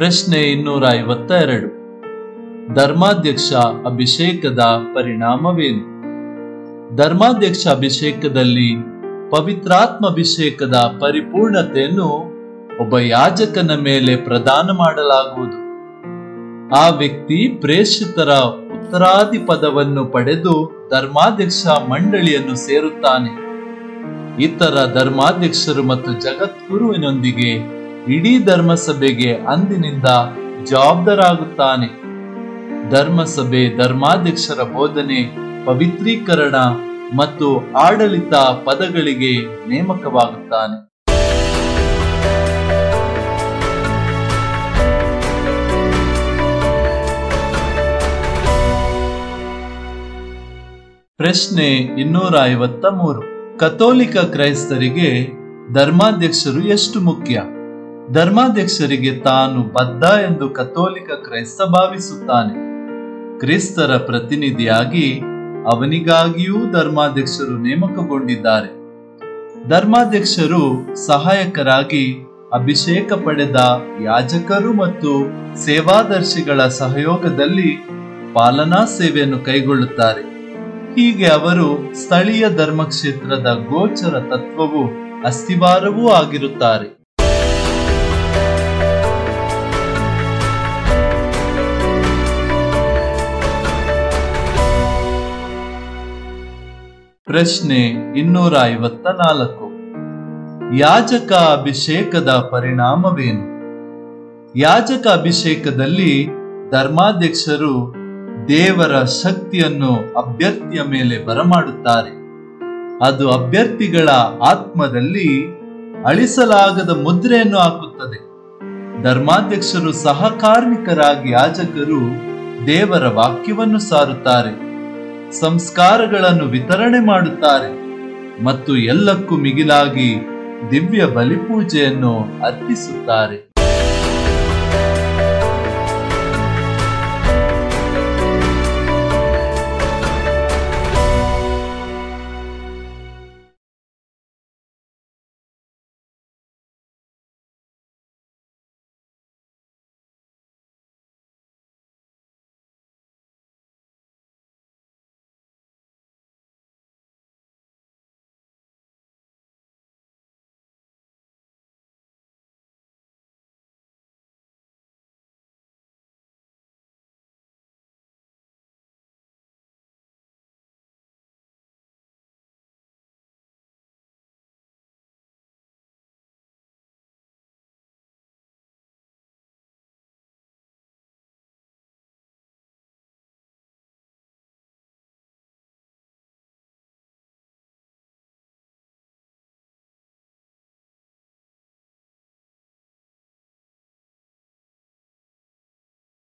ಪ್ರಶ್ನೆ ಇನ್ನೂರ ಐವತ್ತ ಎರಡು ಧರ್ಮಾಧ್ಯಕ್ಷ ಅಭಿಷೇಕದ ಪರಿಣಾಮವೇನು ಧರ್ಮಾಧ್ಯಕ್ಷ ಅಭಿಷೇಕದಲ್ಲಿ ಪವಿತ್ರಾತ್ಮ ಅಭಿಷೇಕದ ಪರಿಪೂರ್ಣತೆಯನ್ನು ಒಬ್ಬ ಯಾಜಕನ ಮೇಲೆ ಪ್ರದಾನ ಮಾಡಲಾಗುವುದು ಆ ವ್ಯಕ್ತಿ ಪ್ರೇಷಿತರ ಉತ್ತರಾದಿ ಪದವನ್ನು ಪಡೆದು ಧರ್ಮಾಧ್ಯಕ್ಷ ಮಂಡಳಿಯನ್ನು ಸೇರುತ್ತಾನೆ ಇತರ ಧರ್ಮಾಧ್ಯಕ್ಷರು ಮತ್ತು ಜಗದ್ಗುರುವಿನೊಂದಿಗೆ ಇಡೀ ಧರ್ಮಸಭೆಗೆ ಅಂದಿನಿಂದ ಜವಾಬ್ದಾರಾಗುತ್ತಾನೆ ಧರ್ಮಸಭೆ ಧರ್ಮಾಧ್ಯಕ್ಷರ ಬೋಧನೆ ಪವಿತ್ರೀಕರಣ ಮತ್ತು ಆಡಳಿತ ಪದಗಳಿಗೆ ನೇಮಕವಾಗುತ್ತಾನೆ ಪ್ರಶ್ನೆ ಇನ್ನೂರ ಐವತ್ತ ಮೂರು ಕಥೋಲಿಕ ಕ್ರೈಸ್ತರಿಗೆ ಧರ್ಮಾಧ್ಯಕ್ಷರು ಎಷ್ಟು ಮುಖ್ಯ ಧರ್ಮಾಧ್ಯಕ್ಷರಿಗೆ ತಾನು ಬದ್ಧ ಎಂದು ಕಥೋಲಿಕ ಕ್ರೈಸ್ತ ಭಾವಿಸುತ್ತಾನೆ ಕ್ರಿಸ್ತರ ಪ್ರತಿನಿಧಿಯಾಗಿ ಅವನಿಗಾಗಿಯೂ ಧರ್ಮಾಧ್ಯಕ್ಷರು ನೇಮಕಗೊಂಡಿದ್ದಾರೆ ಧರ್ಮಾಧ್ಯಕ್ಷರು ಸಹಾಯಕರಾಗಿ ಅಭಿಷೇಕ ಪಡೆದ ಯಾಜಕರು ಮತ್ತು ಸೇವಾದರ್ಶಿಗಳ ಸಹಯೋಗದಲ್ಲಿ ಪಾಲನಾ ಸೇವೆಯನ್ನು ಕೈಗೊಳ್ಳುತ್ತಾರೆ ಹೀಗೆ ಅವರು ಸ್ಥಳೀಯ ಧರ್ಮಕ್ಷೇತ್ರದ ಗೋಚರ ತತ್ವವು ಅಸ್ಥಿವಾರವೂ ಆಗಿರುತ್ತಾರೆ ಪ್ರಶ್ನೆ ಇನ್ನೂರ ಐವತ್ತ ನಾಲ್ಕು ಯಾಜಕ ಅಭಿಷೇಕದ ಪರಿಣಾಮವೇನು ಯಾಜಕ ಅಭಿಷೇಕದಲ್ಲಿ ಧರ್ಮಾಧ್ಯಕ್ಷರು ದೇವರ ಶಕ್ತಿಯನ್ನು ಅಭ್ಯರ್ಥಿಯ ಮೇಲೆ ಬರಮಾಡುತ್ತಾರೆ ಅದು ಅಭ್ಯರ್ಥಿಗಳ ಆತ್ಮದಲ್ಲಿ ಅಳಿಸಲಾಗದ ಮುದ್ರೆಯನ್ನು ಹಾಕುತ್ತದೆ ಧರ್ಮಾಧ್ಯಕ್ಷರು ಸಹಕಾರ್ಮಿಕರಾಗಿ ಯಾಜಕರು ದೇವರ ವಾಕ್ಯವನ್ನು ಸಾರುತ್ತಾರೆ ಸಂಸ್ಕಾರಗಳನ್ನು ವಿತರಣೆ ಮಾಡುತ್ತಾರೆ ಮತ್ತು ಎಲ್ಲಕ್ಕೂ ಮಿಗಿಲಾಗಿ ದಿವ್ಯ ಬಲಿಪೂಜೆಯನ್ನು ಅರ್ಪಿಸುತ್ತಾರೆ